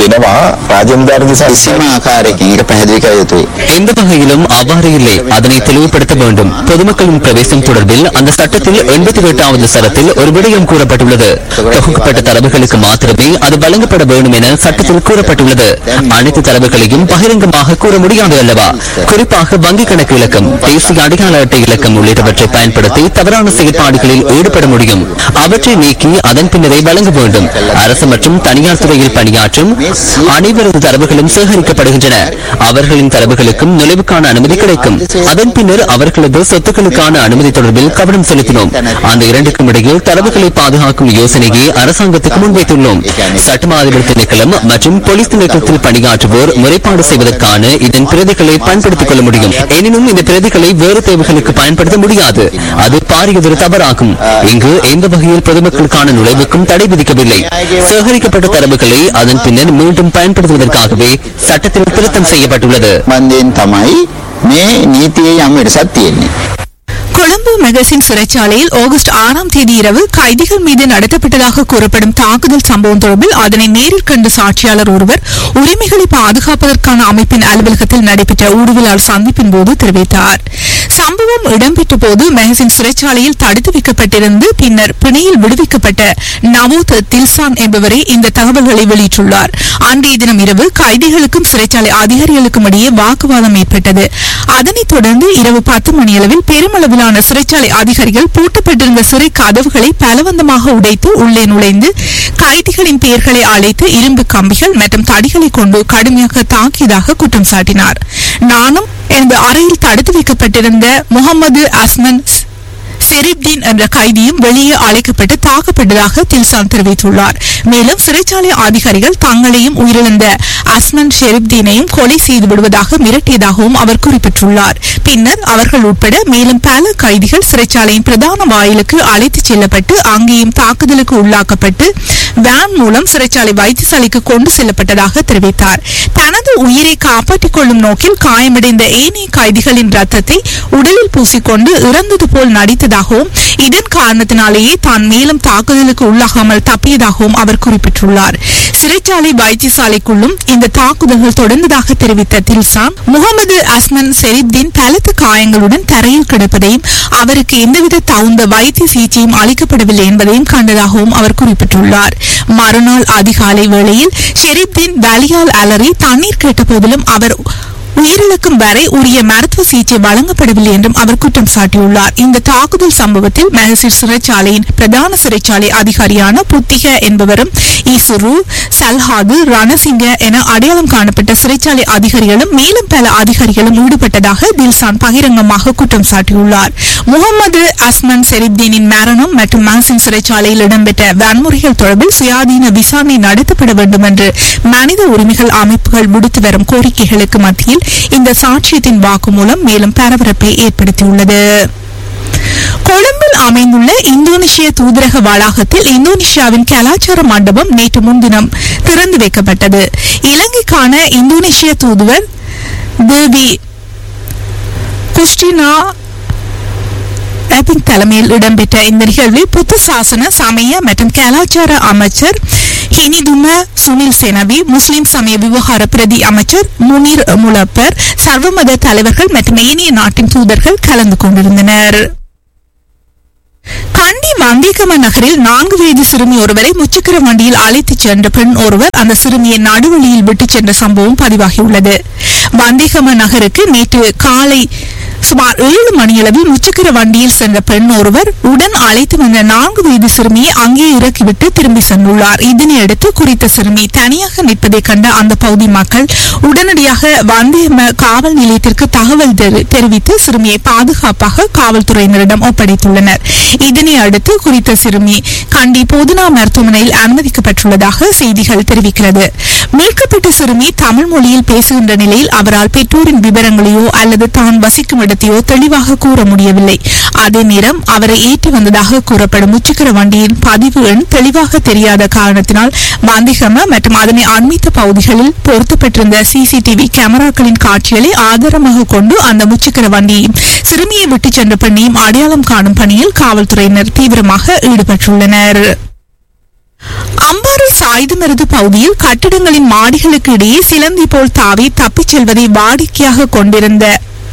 எந்த வகையிலும் அவ்வாறு இல்லை அதனை தெளிவுபடுத்த வேண்டும் பொதுமக்களின் பிரவேசம் தொடர்பில் அந்த சட்டத்தில் எண்பத்தி எட்டாவது சரத்தில் ஒரு விடயம் கூறப்பட்டுள்ளது தொகுக்கப்பட்ட தரவுகளுக்கு மாத்திரமே அது வழங்கப்பட வேண்டும் என சட்டத்தில் கூறப்பட்டுள்ளது அனைத்து தரவுகளையும் பகிரங்கமாக கூற முடியாது அல்லவா குறிப்பாக வங்கிக் கணக்கு இலக்கம் தேசிய அடையாள அட்டை இலக்கம் உள்ளிட்டவற்றை பயன்படுத்தி தவறான செயற்பாடுகளில் ஈடுபட முடியும் அவற்றை நீக்கி அதன் பின்னரே வழங்க வேண்டும் அரசு மற்றும் தனியார் துறையில் பணியாற்றும் அனைவரது தரவுகளும் சேகரிக்கப்படுகின்றன அவர்களின் தரவுகளுக்கும் நுழைவுக்கான அனுமதி கிடைக்கும் அதன் பின்னர் அவர்களது சொத்துக்களுக்கான அனுமதி தொடர்பில் கவனம் செலுத்தினோம் அந்த இரண்டுக்கும் இடையில் தரவுகளை பாதுகாக்கும் யோசனையை அரசாங்கத்துக்கு முன்வைத்துள்ளோம் சட்டமா அதிபர் திணைக்களம் மற்றும் போலீஸ் திணைக்களத்தில் பணியாற்றுவோர் முறைப்பாடு செய்வதற்கான இதன் பிரதிகளை பயன்படுத்திக் கொள்ள முடியும் எனினும் இந்த பிரதிகளை வேறு தேவைகளுக்கு பயன்படுத்த முடியாது அது பாரியதொரு தவறாகும் இங்கு எந்த வகையில் பொதுமக்களுக்கான நுழைவுக்கும் தடை விதிக்கவில்லை சேகரிக்கப்பட்ட தரவுகளை அதன் பின்னர் மீண்டும் பயன்படுத்துவதற்காகவே சட்டத்தில் திருத்தம் செய்யப்பட்டுள்ளது සම්බන්ධයෙන් තමයි මේ නීතියේ යම් වෙනසක් තියෙන්නේ. கொழும்பு மெகசின் சிறைச்சாலையில் ஆகஸ்ட் ஆறாம் தேதி இரவு கைதிகள் மீது நடத்தப்பட்டதாக கூறப்படும் தாக்குதல் சம்பவம் தொடர்பில் அதனை நேரில் கண்ட சாட்சியாளர் ஒருவர் உரிமைகளை பாதுகாப்பதற்கான அமைப்பின் அலுவலகத்தில் நடைபெற்ற ஊடுருவலால் சந்திப்பின் போது தெரிவித்தார் சம்பவம் இடம்பெற்ற போது மெஹசின் சிறைச்சாலையில் தடுத்து வைக்கப்பட்டிருந்து பின்னர் பிணையில் விடுவிக்கப்பட்ட நவோத் தில்சான் என்பவரே இந்த தகவல்களை வெளியிட்டுள்ளார் அன்றைய தினம் இரவு கைதிகளுக்கும் சிறைச்சாலை அதிகாரிகளுக்கும் இடையே வாக்குவாதம் ஏற்பட்டது அதனைத் தொடர்ந்து இரவு பத்து மணியளவில் பெருமளவிலான சிறைச்சாலை அதிகாரிகள் பூட்டப்பட்டிருந்த சிறை கதவுகளை பலவந்தமாக உடைத்து உள்ளே நுழைந்து கைதிகளின் பெயர்களை அழைத்து இரும்பு கம்பிகள் மற்றும் தடிகளை கொண்டு கடுமையாக தாக்கியதாக குற்றம் சாட்டினார் நானும் எனது அறையில் தடுத்து வைக்கப்பட்டிருந்த முகமது அஸ்மன் செரிப்தீன் என்ற கைதியும் வெளியே அழைக்கப்பட்டு தாக்கப்பட்டதாக தில்சான் தெரிவித்துள்ளார் மேலும் சிறைச்சாலை அதிகாரிகள் தங்களையும் உயிரிழந்த அஸ்மன் ஷெரிப்தீனையும் கொலை செய்து விடுவதாக மிரட்டியதாகவும் அவர் குறிப்பிட்டுள்ளார் பின்னர் அவர்கள் உட்பட மேலும் பல கைதிகள் சிறைச்சாலையின் பிரதான வாயிலுக்கு அழைத்துச் செல்லப்பட்டு அங்கேயும் தாக்குதலுக்கு உள்ளாக்கப்பட்டு வேன் மூலம் சிறைச்சாலை வைத்தியசாலைக்கு கொண்டு செல்லப்பட்டதாக தெரிவித்தார் தனது உயிரை காப்பாற்றிக் கொள்ளும் நோக்கில் காயமடைந்த ஏனைய கைதிகளின் ரத்தத்தை உடலில் பூசிக்கொண்டு இறந்தது போல் நடித்ததாகவும் இதன் காரணத்தினாலேயே தான் மேலும் தாக்குதலுக்கு உள்ளாகாமல் தப்பியதாகவும் அவர் குறிப்பிட்டுள்ளார் சிறைச்சாலை வைத்தியசாலைக்குள்ளும் இந்த தாக்குதல்கள் தொடர்ந்ததாக தெரிவித்த தில்சான் முகமது அஸ்மன் செரிப்தீன் பலத்த காயங்களுடன் தரையில் கிடப்பதையும் அவருக்கு எந்தவித தகுந்த வைத்திய சிகிச்சையும் அளிக்கப்படவில்லை என்பதையும் கண்டதாகவும் அவர் குறிப்பிட்டுள்ளார் மறுநாள் அதிகாலை வேளையில் ஷெரீப்தீன் வலியால் அலறி தண்ணீர் கேட்ட போதிலும் அவர் உயிரிழக்கும் வரை உரிய மருத்துவ சிகிச்சை வழங்கப்படவில்லை என்றும் அவர் குற்றம் சாட்டியுள்ளார் இந்த தாக்குதல் சம்பவத்தில் மெஹசிர் சிறைச்சாலையின் பிரதான சிறைச்சாலை அதிகாரியான புத்திக என்பவரும் ஈசுரு சல்ஹாது ரணசிங்க என அடையாளம் காணப்பட்ட சிறைச்சாலை அதிகாரிகளும் மேலும் பல அதிகாரிகளும் ஈடுபட்டதாக தில்சான் பகிரங்கமாக குற்றம் சாட்டியுள்ளார் முகமது அஸ்மன் செரிப்தீனின் மரணம் மற்றும் மாசின் சிறைச்சாலையில் இடம்பெற்ற வன்முறைகள் தொடர்பில் சுயாதீன விசாரணை நடத்தப்பட வேண்டும் என்று மனித உரிமைகள் அமைப்புகள் விடுத்து வரும் கோரிக்கைகளுக்கு மத்தியில் இந்த சாட்சியத்தின் வாக்குமூலம் மேலும் பரபரப்பை ஏற்படுத்தியுள்ளது கொழும்பில் அமைந்துள்ள இந்தோனேஷிய தூதரக வளாகத்தில் இந்தோனேஷியாவின் கலாச்சார மண்டபம் நேற்று முன்தினம் திறந்து வைக்கப்பட்டது இலங்கைக்கான இந்தோனேஷிய தூதுவர் தேவி குஸ்டினா எபிங் தலைமையில் இடம்பெற்ற இந்த நிகழ்வில் புத்த சாசன சமய மற்றும் கலாச்சார அமைச்சர் ஹினிதும சுனில் செனவி முஸ்லிம் சமய விவகார பிரதி அமைச்சர் முனீர் முலப்பர் சர்வமத தலைவர்கள் மற்றும் ஏனைய நாட்டின் தூதர்கள் கலந்து கொண்டிருந்தனர் கண்டி வந்திகம நகரில் நான்கு வயது சிறுமி ஒருவரை முச்சக்கர வண்டியில் அழைத்துச் சென்ற பெண் ஒருவர் அந்த சிறுமியை நடுவழியில் விட்டுச் சென்ற சம்பவம் பதிவாகியுள்ளது வந்திகம நகருக்கு நேற்று காலை சுமார் ஏழு மணியளவில் முச்சக்கர வண்டியில் சென்ற பெண் ஒருவர் உடன் அழைத்து வந்த நான்கு வயது சிறுமியை அங்கே இறக்கிவிட்டு திரும்பி சென்றுள்ளார் இதனையடுத்து குறித்த சிறுமி தனியாக நிற்பதை கண்ட அந்த பகுதி மக்கள் உடனடியாக வந்தியம காவல் நிலையத்திற்கு தகவல் தெரி- தெரிவித்து சிறுமியை பாதுகாப்பாக காவல்துறையினரிடம் ஒப்படைத்துள்ளனர் இதனை அடுத்து குறித்த சிறுமி கண்டி போதனா மருத்துவமனையில் அனுமதிக்கப்பட்டுள்ளதாக செய்திகள் தெரிவிக்கிறது மீட்கப்பட்ட சிறுமி தமிழ் மொழியில் பேசுகின்ற நிலையில் அவரால் பெற்றோரின் விவரங்களையோ அல்லது தான் வசிக்கும் இடத்தையோ தெளிவாக கூற முடியவில்லை அதே நேரம் அவரை ஏற்றி வந்ததாக கூறப்படும் முச்சக்கர வண்டியின் பதிவு எண் தெளிவாக தெரியாத காரணத்தினால் வந்திகம மற்றும் அதனை அண்மித்த பகுதிகளில் பொருத்தப்பட்டிருந்த சிசிடிவி கேமராக்களின் காட்சிகளை ஆதாரமாக கொண்டு அந்த முச்சக்கர வண்டியையும் சிறுமியை விட்டுச் சென்ற பெண்ணையும் அடையாளம் காணும் பணியில் காவல்துறையினர் தீவிரமாக ஈடுபட்டுள்ளனர் அம்பாறை சாயுதமருது பகுதியில் கட்டிடங்களின் மாடிகளுக்கு இடையே சிலந்தி போல் தாவி தப்பிச் செல்வதை வாடிக்கையாக கொண்டிருந்த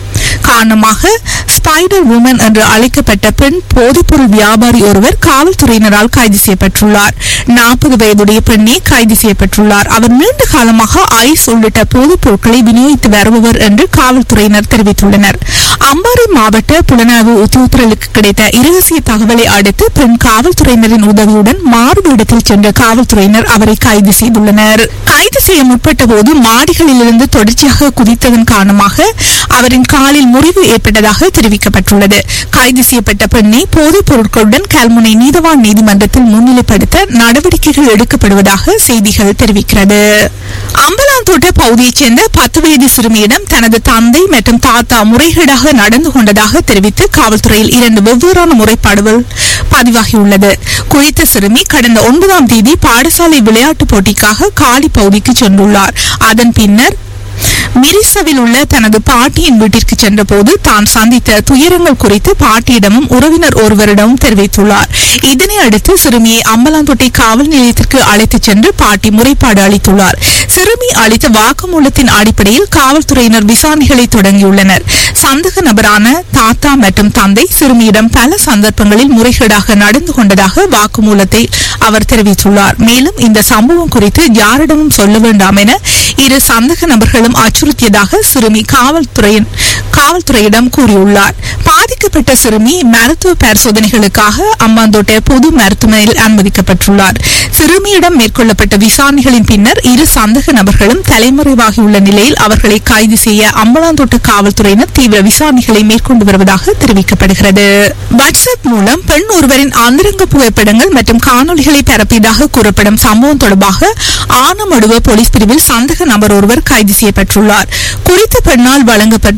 காரணமாக ஸ்பைடர் உமன் என்று அழைக்கப்பட்ட பெண் போதைப்பொருள் வியாபாரி ஒருவர் காவல்துறையினரால் கைது செய்யப்பட்டுள்ளார் நாற்பது வயதுடைய பெண்ணே கைது செய்யப்பட்டுள்ளார் அவர் நீண்ட காலமாக ஐஸ் உள்ளிட்ட போதைப் பொருட்களை விநியோகித்து வருபவர் என்று காவல்துறையினர் தெரிவித்துள்ளனர் அம்பாறை மாவட்ட புலனாய்வு உத்தியோகத்தர்களுக்கு கிடைத்த இரகசிய தகவலை அடுத்து பெண் காவல்துறையினரின் உதவியுடன் மாறுவேடத்தில் சென்ற காவல்துறையினர் அவரை கைது செய்துள்ளனர் கைது செய்ய முற்பட்ட போது மாடிகளிலிருந்து தொடர்ச்சியாக குதித்ததன் காரணமாக அவரின் காலில் முறிவு ஏற்பட்டதாக தெரிவிக்கப்பட்டுள்ளது கைது செய்யப்பட்ட பெண்ணை போதைப் பொருட்களுடன் கல்முனை நீதவான் நீதிமன்றத்தில் முன்னிலைப்படுத்த நடவடிக்கைகள் எடுக்கப்படுவதாக செய்திகள் தெரிவிக்கிறது அம்பலாந்தோட்ட பகுதியைச் சேர்ந்த பத்து வயது சிறுமியிடம் தனது தந்தை மற்றும் தாத்தா முறைகேடாக நடந்து கொண்டதாக தெரிவித்து காவல்துறையில் இரண்டு வெவ்வேறான முறைப்பாடுகள் பதிவாகியுள்ளது குறித்த சிறுமி கடந்த ஒன்பதாம் தேதி பாடசாலை விளையாட்டுப் போட்டிக்காக காலி பகுதிக்கு சென்றுள்ளார் அதன் பின்னர் மிரிசவில் உள்ள தனது பாட்டியின் வீட்டிற்கு சென்றபோது தான் சந்தித்த துயரங்கள் குறித்து பாட்டியிடமும் உறவினர் ஒருவரிடமும் தெரிவித்துள்ளார் இதனை அடுத்து சிறுமியை அம்பலாந்தோட்டை காவல் நிலையத்திற்கு அழைத்துச் சென்று பாட்டி முறைப்பாடு அளித்துள்ளார் சிறுமி அளித்த வாக்குமூலத்தின் அடிப்படையில் காவல்துறையினர் விசாரணைகளை தொடங்கியுள்ளனர் சந்தக நபரான தாத்தா மற்றும் தந்தை சிறுமியிடம் பல சந்தர்ப்பங்களில் முறைகேடாக நடந்து கொண்டதாக வாக்குமூலத்தை அவர் தெரிவித்துள்ளார் மேலும் இந்த சம்பவம் குறித்து யாரிடமும் சொல்ல வேண்டாம் என இரு சந்தக நபர்களும் அச்சுறுத்தியதாக சிறுமி காவல்துறையின் காவல்துறையிடம் கூறியுள்ளார் பாதிக்கப்பட்ட சிறுமி மருத்துவ பரிசோதனைகளுக்காக அம்பாந்தோட்டை பொது மருத்துவமனையில் அனுமதிக்கப்பட்டுள்ளார் சிறுமியிடம் மேற்கொள்ளப்பட்ட விசாரணைகளின் பின்னர் இரு சந்தக நபர்களும் தலைமறைவாகியுள்ள நிலையில் அவர்களை கைது செய்ய அம்பலாந்தோட்ட காவல்துறையினர் தீவிர விசாரணைகளை மேற்கொண்டு வருவதாக தெரிவிக்கப்படுகிறது வாட்ஸ்அப் மூலம் பெண் ஒருவரின் அந்தரங்க புகைப்படங்கள் மற்றும் காணொலிகளை பரப்பியதாக கூறப்படும் சம்பவம் தொடர்பாக ஆனமடுவ போலீஸ் பிரிவில் சந்தக நபர் ஒருவர் கைது செய்யப்பட்டுள்ளார் குறித்த பெண்ணால் வழங்கப்பட்ட முறை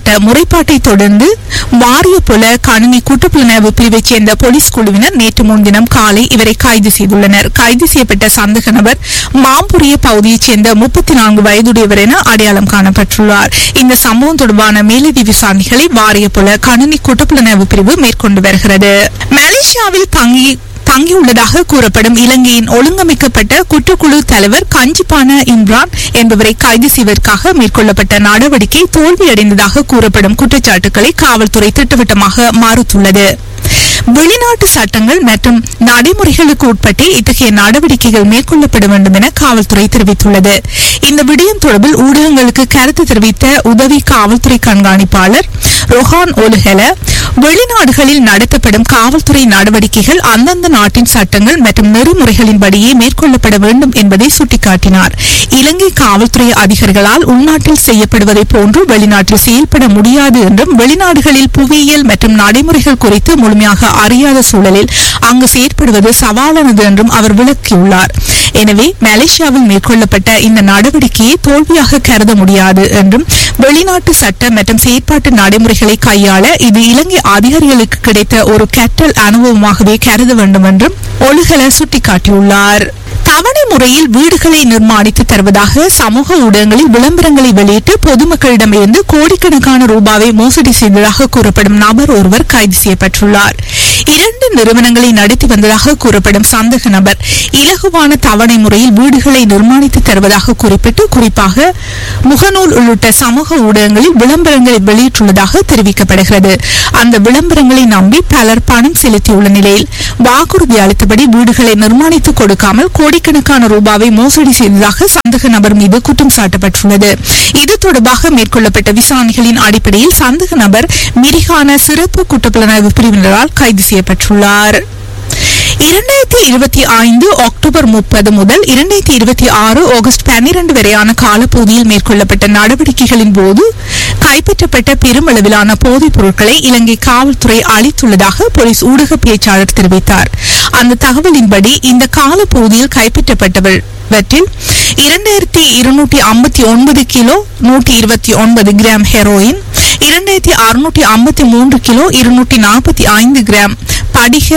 செயல்பாட்டை தொடர்ந்து வாரியப்புல கணினி குற்றப்புலனாய்வு பிரிவைச் சேர்ந்த போலீஸ் குழுவினர் நேற்று முன்தினம் காலை இவரை கைது செய்துள்ளனர் கைது செய்யப்பட்ட சந்தேக நபர் மாம்புரிய பகுதியைச் சேர்ந்த முப்பத்தி நான்கு வயதுடையவர் என அடையாளம் காணப்பட்டுள்ளார் இந்த சம்பவம் தொடர்பான மேலதி விசாரணைகளை வாரியப்புல கணினி குற்றப்புலனாய்வு பிரிவு மேற்கொண்டு வருகிறது மலேசியாவில் தங்கி தங்கியுள்ளதாக கூறப்படும் இலங்கையின் ஒழுங்கமைக்கப்பட்ட குற்றக்குழு தலைவர் கஞ்சிப்பான இம்ரான் என்பவரை கைது செய்வதற்காக மேற்கொள்ளப்பட்ட நடவடிக்கை தோல்வியடைந்ததாக கூறப்படும் குற்றச்சாட்டுகளை காவல்துறை திட்டவட்டமாக மறுத்துள்ளது வெளிநாட்டு சட்டங்கள் மற்றும் நடைமுறைகளுக்கு உட்பட்டே இத்தகைய நடவடிக்கைகள் மேற்கொள்ளப்பட வேண்டும் என காவல்துறை தெரிவித்துள்ளது இந்த விடயம் தொடர்பில் ஊடகங்களுக்கு கருத்து தெரிவித்த உதவி காவல்துறை கண்காணிப்பாளர் ரொஹான் ஒலுஹெல வெளிநாடுகளில் நடத்தப்படும் காவல்துறை நடவடிக்கைகள் அந்தந்த நாட்டின் சட்டங்கள் மற்றும் நெறிமுறைகளின்படியே மேற்கொள்ளப்பட வேண்டும் என்பதை சுட்டிக்காட்டினார் இலங்கை காவல்துறை அதிகாரிகளால் உள்நாட்டில் செய்யப்படுவதை போன்று வெளிநாட்டில் செயல்பட முடியாது என்றும் வெளிநாடுகளில் புவியியல் மற்றும் நடைமுறைகள் குறித்து முழுமையாக அறியாத சூழலில் அங்கு செயற்படுவது சவாலானது என்றும் அவர் விளக்கியுள்ளார் எனவே மலேசியாவில் மேற்கொள்ளப்பட்ட இந்த நடவடிக்கையை தோல்வியாக கருத முடியாது என்றும் வெளிநாட்டு சட்ட மற்றும் செயற்பாட்டு நடைமுறைகளை கையாள இது இலங்கை அதிகாரிகளுக்கு கிடைத்த ஒரு கற்றல் அனுபவமாகவே கருத வேண்டும் என்றும் ஒழுகல சுட்டிக்காட்டியுள்ளார் தவணை முறையில் வீடுகளை நிர்மாணித்து தருவதாக சமூக ஊடகங்களில் விளம்பரங்களை வெளியிட்டு பொதுமக்களிடமிருந்து கோடிக்கணக்கான ரூபாவை மோசடி செய்ததாக கூறப்படும் நபர் ஒருவர் கைது செய்யப்பட்டுள்ளார் இரண்டு நிறுவனங்களை நடத்தி வந்ததாக கூறப்படும் சந்தேக நபர் இலகுவான தவணை முறையில் வீடுகளை நிர்மாணித்து தருவதாக குறிப்பிட்டு குறிப்பாக முகநூல் உள்ளிட்ட சமூக ஊடகங்களில் விளம்பரங்களை வெளியிட்டுள்ளதாக தெரிவிக்கப்படுகிறது அந்த விளம்பரங்களை நம்பி பலர் பணம் செலுத்தியுள்ள நிலையில் வாக்குறுதி அளித்தபடி வீடுகளை நிர்மாணித்து கொடுக்காமல் கோடிக்கணக்கான ரூபாவை மோசடி செய்ததாக சந்தேக நபர் மீது குற்றம் சாட்டப்பட்டுள்ளது இது தொடர்பாக மேற்கொள்ளப்பட்ட விசாரணைகளின் அடிப்படையில் சந்தேக நபர் மிரிகான சிறப்பு குற்றப்புலனாய்வு பிரிவினரால் கைது செய்யப்பட்டுள்ளார் இரண்டாயிரத்தி இருபத்தி ஐந்து அக்டோபர் முப்பது முதல் இரண்டாயிரத்தி இருபத்தி ஆறு ஆகஸ்ட் பன்னிரண்டு வரையான காலப்பகுதியில் மேற்கொள்ளப்பட்ட நடவடிக்கைகளின் போது கைப்பற்றப்பட்ட பெருமளவிலான போதைப் பொருட்களை இலங்கை காவல்துறை அளித்துள்ளதாக போலீஸ் ஊடக பேச்சாளர் தெரிவித்தார் அந்த தகவலின்படி இந்த காலப்பகுதியில் கைப்பற்றப்பட்டவற்றில் இரண்டாயிரத்தி இருநூற்றி ஐம்பத்தி ஒன்பது கிலோ நூற்றி இருபத்தி ஒன்பது கிராம் ஹெரோயின் இரண்டாயிரத்தி அறுநூற்றி ஐம்பத்தி மூன்று கிலோ இருநூற்றி நாற்பத்தி ஐந்து கிராம் படிக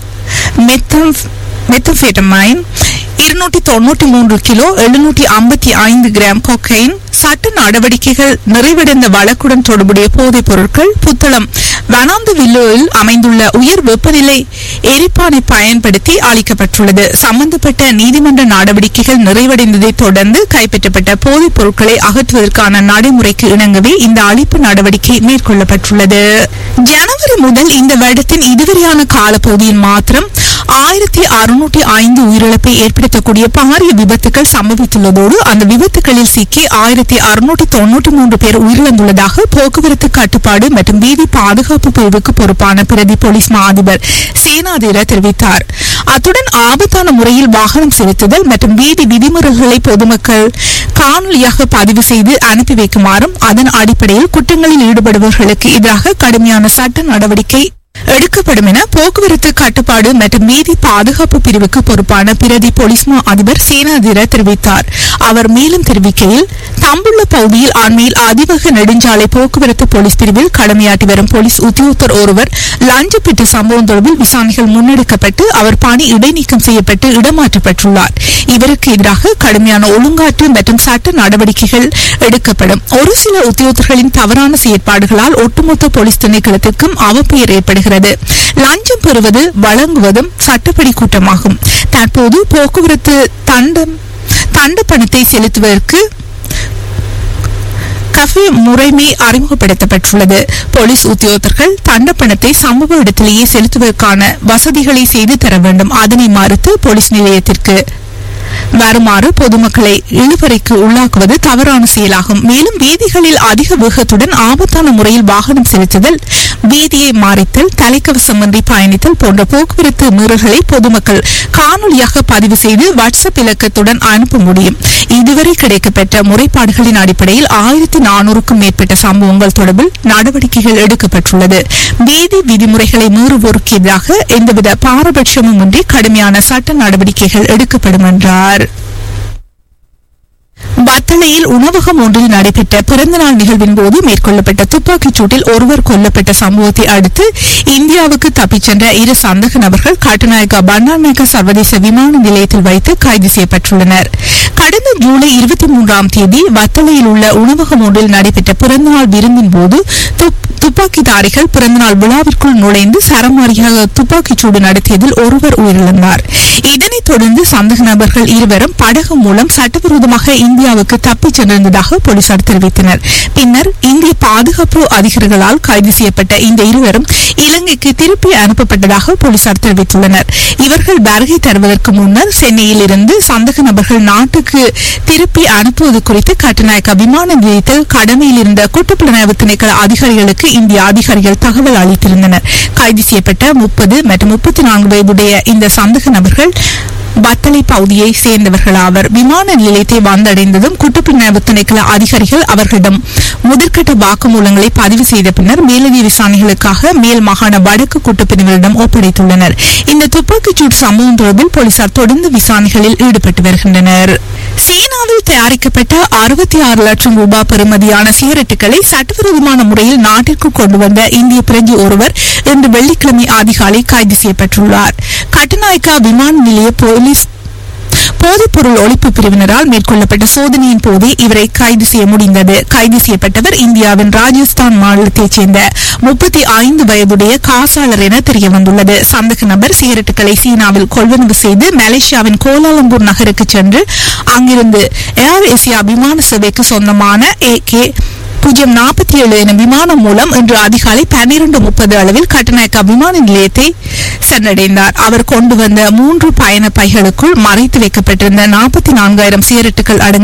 மெத்தம் மெத்தம்பெட்டமைன் இருநூற்றி தொண்ணூற்றி மூன்று கிலோ எழுநூற்றி ஐம்பத்தி ஐந்து கிராம் கொக்கைன் சட்ட நடவடிக்கைகள் நிறைவடைந்த வழக்குடன் தொடர்புடைய போதைப் பொருட்கள் புத்தளம் வனாந்து வில்லுவில் அமைந்துள்ள உயர் வெப்பநிலை எரிப்பானை பயன்படுத்தி அளிக்கப்பட்டுள்ளது சம்பந்தப்பட்ட நீதிமன்ற நடவடிக்கைகள் நிறைவடைந்ததை தொடர்ந்து கைப்பற்றப்பட்ட போதைப் பொருட்களை அகற்றுவதற்கான நடைமுறைக்கு இணங்கவே இந்த அழிப்பு நடவடிக்கை மேற்கொள்ளப்பட்டுள்ளது ஜனவரி முதல் இந்த வருடத்தின் இதுவரையான காலப்பகுதியில் மாத்திரம் ஆயிரத்தி அறுநூற்றி ஐந்து உயிரிழப்பை ஏற்படுத்தக்கூடிய பாரிய விபத்துகள் சம்பவித்துள்ளதோடு அந்த விபத்துகளில் சிக்கி ஆயிரத்தி அறுநூற்றி தொன்னூற்றி மூன்று பேர் உயிரிழந்துள்ளதாக போக்குவரத்து கட்டுப்பாடு மற்றும் வீதி பாதுகாப்பு பிரிவுக்கு பொறுப்பான பிரதி போலீஸ் மா அதிபர் சேனாதிர தெரிவித்தார் அத்துடன் ஆபத்தான முறையில் வாகனம் செலுத்துதல் மற்றும் வீதி விதிமுறைகளை பொதுமக்கள் காணொலியாக பதிவு செய்து அனுப்பி வைக்குமாறும் அதன் அடிப்படையில் குற்றங்களில் ஈடுபடுபவர்களுக்கு எதிராக கடுமையான சட்ட நடவடிக்கை எடுக்கப்படும் என போக்குவரத்து கட்டுப்பாடு மற்றும் வீதி பாதுகாப்பு பிரிவுக்கு பொறுப்பான பிரதி போலீஸ் மா அதிபர் சேனாதிர தெரிவித்தார் அவர் மேலும் தெரிவிக்கையில் தம்புள்ள பகுதியில் அண்மையில் அதிவேக நெடுஞ்சாலை போக்குவரத்து போலீஸ் பிரிவில் கடமையாற்றி வரும் போலீஸ் உத்தியோகத்தர் ஒருவர் லஞ்ச பெற்ற சம்பவம் தொடர்பில் விசாரணைகள் முன்னெடுக்கப்பட்டு அவர் பணி இடைநீக்கம் செய்யப்பட்டு இடமாற்றப்பட்டுள்ளார் இவருக்கு எதிராக கடுமையான ஒழுங்காற்று மற்றும் சட்ட நடவடிக்கைகள் எடுக்கப்படும் ஒரு சில உத்தியோகத்தர்களின் தவறான செயற்பாடுகளால் ஒட்டுமொத்த போலீஸ் திணைக்களத்திற்கும் அவப்பெயர் ஏற்படுகிறது லஞ்சம் பெறுவது வழங்குவதும் சட்டப்படி குற்றமாகும் தற்போது போக்குவரத்து தண்டம் தண்ட பணத்தை செலுத்துவதற்கு கஃபே முறைமை அறிமுகப்படுத்தப்பட்டுள்ளது போலீஸ் உத்தியோகத்தர்கள் தண்ட பணத்தை சம்பவ இடத்திலேயே செலுத்துவதற்கான வசதிகளை செய்து தர வேண்டும் அதனை மறுத்து போலீஸ் நிலையத்திற்கு வருமாறு பொதுமக்களை இழுபறைக்கு உள்ளாக்குவது தவறான செயலாகும் மேலும் வீதிகளில் அதிக வேகத்துடன் ஆபத்தான முறையில் வாகனம் செலுத்துதல் வீதியை மாறித்தல் தலைக்கவசமின்றி பயணித்தல் போன்ற போக்குவரத்து மீறல்களை பொதுமக்கள் காணொலியாக பதிவு செய்து வாட்ஸ்அப் இலக்கத்துடன் அனுப்ப முடியும் இதுவரை கிடைக்கப்பெற்ற முறைப்பாடுகளின் அடிப்படையில் ஆயிரத்தி நானூறுக்கும் மேற்பட்ட சம்பவங்கள் தொடர்பில் நடவடிக்கைகள் எடுக்கப்பட்டுள்ளது வீதி விதிமுறைகளை மீறுவோருக்கு எதிராக எந்தவித பாரபட்சமும் இன்றி கடுமையான சட்ட நடவடிக்கைகள் எடுக்கப்படும் என்றார் வத்தளையில் உணவகம் ஒன்றில் நடைபெற்ற பிறந்தநாள் நிகழ்வின் போது மேற்கொள்ளப்பட்ட துப்பாக்கிச் சூட்டில் ஒருவர் கொல்லப்பட்ட சம்பவத்தை அடுத்து இந்தியாவுக்கு தப்பிச் சென்ற இரு சந்தக நபர்கள் கட்டுநாயக்கா பண்டாநாயக்கா சர்வதேச விமான நிலையத்தில் வைத்து கைது செய்யப்பட்டுள்ளனர் கடந்த ஜூலை இருபத்தி மூன்றாம் தேதி வத்தளையில் உள்ள உணவகம் ஒன்றில் நடைபெற்ற பிறந்தநாள் விருந்தின் போது துப்- துப்பாக்கிதாரிகள் பிறந்தநாள் விழாவிற்குள் நுழைந்து சரமாரியாக துப்பாக்கிச் சூடு நடத்தியதில் ஒருவர் உயிரிழந்தார் இதனைத் தொடர்ந்து சந்தக நபர்கள் இருவரும் படகு மூலம் சட்டவிரோதமாக இந்தியாவுக்கு தப்பிச் சென்றிருந்ததாக போலீசார் தெரிவித்தனர் பின்னர் இந்திய பாதுகாப்பு அதிகாரிகளால் கைது செய்யப்பட்ட இந்த இருவரும் இலங்கைக்கு திருப்பி அனுப்பப்பட்டதாக போலீசார் தெரிவித்துள்ளனர் இவர்கள் வருகை தருவதற்கு முன்னர் சென்னையில் இருந்து சந்தக நபர்கள் நாட்டுக்கு திருப்பி அனுப்புவது குறித்து கட்டுநாயக்கா விமான நிலையத்தில் கடமையில் இருந்த குற்றப்புலனாய்வு திணைக்கள அதிகாரிகளுக்கு இந்திய அதிகாரிகள் தகவல் அளித்திருந்தனர் கைது செய்யப்பட்ட முப்பது மற்றும் முப்பத்தி நான்கு வயதுடைய இந்த சந்தக நபர்கள் வத்தளை பகுதியை சேர்ந்தவர்கள் ஆவர் விமான நிலையத்தை வந்தடைந்ததும் குற்றப்புலனாய்வு திணைக்கள அதிகாரிகள் அவர்களிடம் முதற்கட்ட வாக்குமூலங்களை பதிவு செய்த பின்னர் மேலதிக விசாரணைகளுக்காக மேல் மாகாண வடக்கு குற்றப்பிரிவினரிடம் ஒப்படைத்துள்ளனர் இந்த துப்பாக்கிச்சூடு சம்பவம் தொடர்பில் போலீசார் தொடர்ந்து விசாரணைகளில் ஈடுபட்டு வருகின்றனர் சீனாவில் தயாரிக்கப்பட்ட அறுபத்தி ஆறு லட்சம் ரூபாய் பெறுமதியான சிகரெட்டுகளை சட்டவிரோதமான முறையில் நாட்டிற்கு கொண்டு வந்த இந்திய பிரஜை ஒருவர் இன்று வெள்ளிக்கிழமை அதிகாலை கைது செய்யப்பட்டுள்ளார் கட்டுநாயக்கா விமான நிலைய போலீஸ் போதைப்பொருள் ஒழிப்பு பிரிவினரால் மேற்கொள்ளப்பட்ட சோதனையின் போதே இவரை கைது செய்ய முடிந்தது கைது செய்யப்பட்டவர் இந்தியாவின் ராஜஸ்தான் மாநிலத்தைச் சேர்ந்த முப்பத்தி ஐந்து வயதுடைய காசாளர் என தெரியவந்துள்ளது சந்தக நபர் சிகரெட்டுகளை சீனாவில் கொள்வனவு செய்து மலேசியாவின் கோலாலம்பூர் நகருக்கு சென்று அங்கிருந்து ஏர் ஏசியா விமான சேவைக்கு சொந்தமான ஏ கே பூஜ்ஜியம் நாற்பத்தி ஏழு என விமானம் மூலம் இன்று அதிகாலை பன்னிரண்டு முப்பது அளவில் கட்டுநாயக்கா விமான நிலையத்தை சென்றடைந்தார் அவர் கொண்டு வந்த மூன்று பயண பைகளுக்குள் மறைத்து வைக்கப்பட்டிருந்த நாற்பத்தி நான்காயிரம் சிகரெட்டுகள் அடங்கிய